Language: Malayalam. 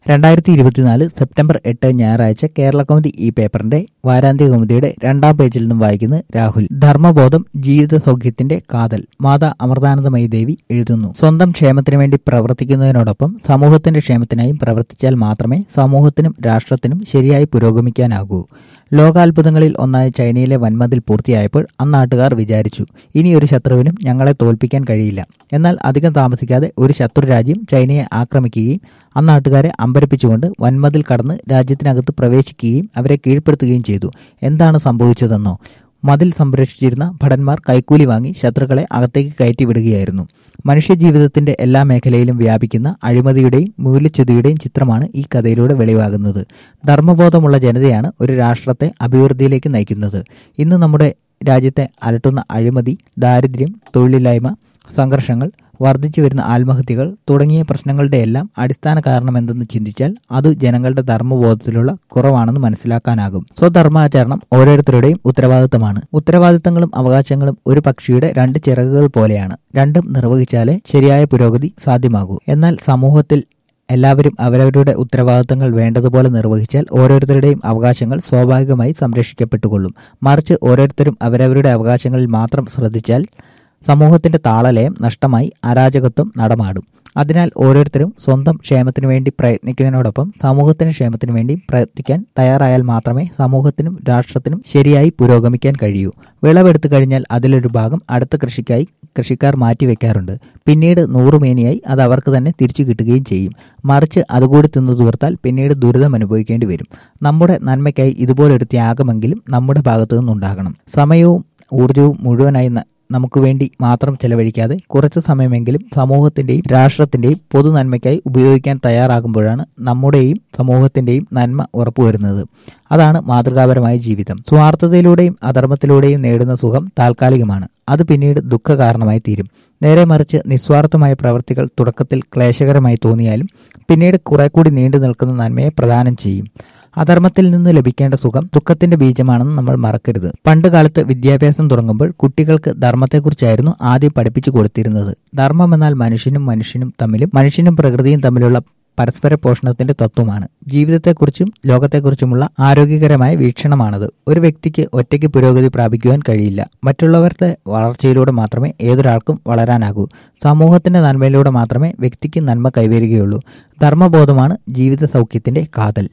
രണ്ടായിരത്തി ഇരുപത്തിനാല് സെപ്റ്റംബർ എട്ട് ഞായറാഴ്ച കേരള കൗമുദി ഈ പേപ്പറിന്റെ വാരാന്ത്യ കൗമുദിയുടെ രണ്ടാം പേജിൽ നിന്നും വായിക്കുന്നു രാഹുൽ ധർമ്മബോധം ജീവിത സൗഖ്യത്തിന്റെ കാതൽ മാതാ അമൃതാനന്ദമയി ദേവി എഴുതുന്നു സ്വന്തം ക്ഷേമത്തിനു വേണ്ടി പ്രവർത്തിക്കുന്നതിനോടൊപ്പം സമൂഹത്തിന്റെ ക്ഷേമത്തിനായും പ്രവർത്തിച്ചാൽ മാത്രമേ സമൂഹത്തിനും രാഷ്ട്രത്തിനും ശരിയായി പുരോഗമിക്കാനാകൂ ലോകാത്ഭുതങ്ങളിൽ ഒന്നായ ചൈനയിലെ വൻമതിൽ പൂർത്തിയായപ്പോൾ അന്നാട്ടുകാർ വിചാരിച്ചു ഇനി ഒരു ശത്രുവിനും ഞങ്ങളെ തോൽപ്പിക്കാൻ കഴിയില്ല എന്നാൽ അധികം താമസിക്കാതെ ഒരു ശത്രു രാജ്യം ചൈനയെ ആക്രമിക്കുകയും അന്നാട്ടുകാരെ അമ്പരപ്പിച്ചുകൊണ്ട് വൻമതിൽ കടന്ന് രാജ്യത്തിനകത്ത് പ്രവേശിക്കുകയും അവരെ കീഴ്പ്പെടുത്തുകയും ചെയ്തു എന്താണ് സംഭവിച്ചതെന്നോ മതിൽ സംരക്ഷിച്ചിരുന്ന ഭടന്മാർ കൈക്കൂലി വാങ്ങി ശത്രുക്കളെ അകത്തേക്ക് കയറ്റിവിടുകയായിരുന്നു മനുഷ്യജീവിതത്തിന്റെ എല്ലാ മേഖലയിലും വ്യാപിക്കുന്ന അഴിമതിയുടെയും മൂല്യച്യുതിയുടെയും ചിത്രമാണ് ഈ കഥയിലൂടെ വെളിവാകുന്നത് ധർമ്മബോധമുള്ള ജനതയാണ് ഒരു രാഷ്ട്രത്തെ അഭിവൃദ്ധിയിലേക്ക് നയിക്കുന്നത് ഇന്ന് നമ്മുടെ രാജ്യത്തെ അലട്ടുന്ന അഴിമതി ദാരിദ്ര്യം തൊഴിലില്ലായ്മ സംഘർഷങ്ങൾ വർദ്ധിച്ചു വരുന്ന ആത്മഹത്യകൾ തുടങ്ങിയ പ്രശ്നങ്ങളുടെ എല്ലാം അടിസ്ഥാന കാരണം എന്തെന്ന് ചിന്തിച്ചാൽ അത് ജനങ്ങളുടെ ധർമ്മബോധത്തിലുള്ള കുറവാണെന്ന് മനസ്സിലാക്കാനാകും സ്വധർമാചരണം ഓരോരുത്തരുടെയും ഉത്തരവാദിത്തമാണ് ഉത്തരവാദിത്തങ്ങളും അവകാശങ്ങളും ഒരു പക്ഷിയുടെ രണ്ട് ചിറകുകൾ പോലെയാണ് രണ്ടും നിർവഹിച്ചാലേ ശരിയായ പുരോഗതി സാധ്യമാകൂ എന്നാൽ സമൂഹത്തിൽ എല്ലാവരും അവരവരുടെ ഉത്തരവാദിത്തങ്ങൾ വേണ്ടതുപോലെ നിർവഹിച്ചാൽ ഓരോരുത്തരുടെയും അവകാശങ്ങൾ സ്വാഭാവികമായി സംരക്ഷിക്കപ്പെട്ടുകൊള്ളും മറിച്ച് ഓരോരുത്തരും അവരവരുടെ അവകാശങ്ങളിൽ മാത്രം ശ്രദ്ധിച്ചാൽ സമൂഹത്തിന്റെ താളലയം നഷ്ടമായി അരാജകത്വം നടമാടും അതിനാൽ ഓരോരുത്തരും സ്വന്തം ക്ഷേമത്തിനു വേണ്ടി പ്രയത്നിക്കുന്നതിനോടൊപ്പം സമൂഹത്തിന് ക്ഷേമത്തിനു വേണ്ടി പ്രയത്നിക്കാൻ തയ്യാറായാൽ മാത്രമേ സമൂഹത്തിനും രാഷ്ട്രത്തിനും ശരിയായി പുരോഗമിക്കാൻ കഴിയൂ വിളവെടുത്തു കഴിഞ്ഞാൽ അതിലൊരു ഭാഗം അടുത്ത കൃഷിക്കായി കൃഷിക്കാർ മാറ്റിവെക്കാറുണ്ട് പിന്നീട് നൂറുമേനിയായി അത് അവർക്ക് തന്നെ തിരിച്ചു കിട്ടുകയും ചെയ്യും മറിച്ച് അതുകൂടി തിന്നു തീർത്താൽ പിന്നീട് ദുരിതം അനുഭവിക്കേണ്ടി വരും നമ്മുടെ നന്മയ്ക്കായി ഇതുപോലൊരു ത്യാഗമെങ്കിലും നമ്മുടെ ഭാഗത്തു നിന്നുണ്ടാകണം സമയവും ഊർജവും മുഴുവനായി നമുക്ക് വേണ്ടി മാത്രം ചെലവഴിക്കാതെ കുറച്ചു സമയമെങ്കിലും സമൂഹത്തിന്റെയും രാഷ്ട്രത്തിന്റെയും പൊതു നന്മയ്ക്കായി ഉപയോഗിക്കാൻ തയ്യാറാകുമ്പോഴാണ് നമ്മുടെയും സമൂഹത്തിന്റെയും നന്മ ഉറപ്പുവരുന്നത് അതാണ് മാതൃകാപരമായ ജീവിതം സ്വാർത്ഥതയിലൂടെയും അധർമ്മത്തിലൂടെയും നേടുന്ന സുഖം താൽക്കാലികമാണ് അത് പിന്നീട് ദുഃഖ കാരണമായി തീരും നേരെ മറിച്ച് നിസ്വാർത്ഥമായ പ്രവൃത്തികൾ തുടക്കത്തിൽ ക്ലേശകരമായി തോന്നിയാലും പിന്നീട് കുറെ കൂടി നീണ്ടു നിൽക്കുന്ന നന്മയെ പ്രദാനം ചെയ്യും അധർമ്മത്തിൽ നിന്ന് ലഭിക്കേണ്ട സുഖം ദുഃഖത്തിന്റെ ബീജമാണെന്ന് നമ്മൾ മറക്കരുത് പണ്ട് കാലത്ത് വിദ്യാഭ്യാസം തുടങ്ങുമ്പോൾ കുട്ടികൾക്ക് ധർമ്മത്തെക്കുറിച്ചായിരുന്നു ആദ്യം പഠിപ്പിച്ചു കൊടുത്തിരുന്നത് ധർമ്മം എന്നാൽ മനുഷ്യനും മനുഷ്യനും തമ്മിലും മനുഷ്യനും പ്രകൃതിയും തമ്മിലുള്ള പരസ്പര പോഷണത്തിന്റെ തത്വമാണ് ജീവിതത്തെക്കുറിച്ചും ലോകത്തെക്കുറിച്ചുമുള്ള ആരോഗ്യകരമായ വീക്ഷണമാണത് ഒരു വ്യക്തിക്ക് ഒറ്റയ്ക്ക് പുരോഗതി പ്രാപിക്കുവാൻ കഴിയില്ല മറ്റുള്ളവരുടെ വളർച്ചയിലൂടെ മാത്രമേ ഏതൊരാൾക്കും വളരാനാകൂ സമൂഹത്തിന്റെ നന്മയിലൂടെ മാത്രമേ വ്യക്തിക്ക് നന്മ കൈവരികയുള്ളൂ ധർമ്മബോധമാണ് ജീവിത സൗഖ്യത്തിന്റെ കാതൽ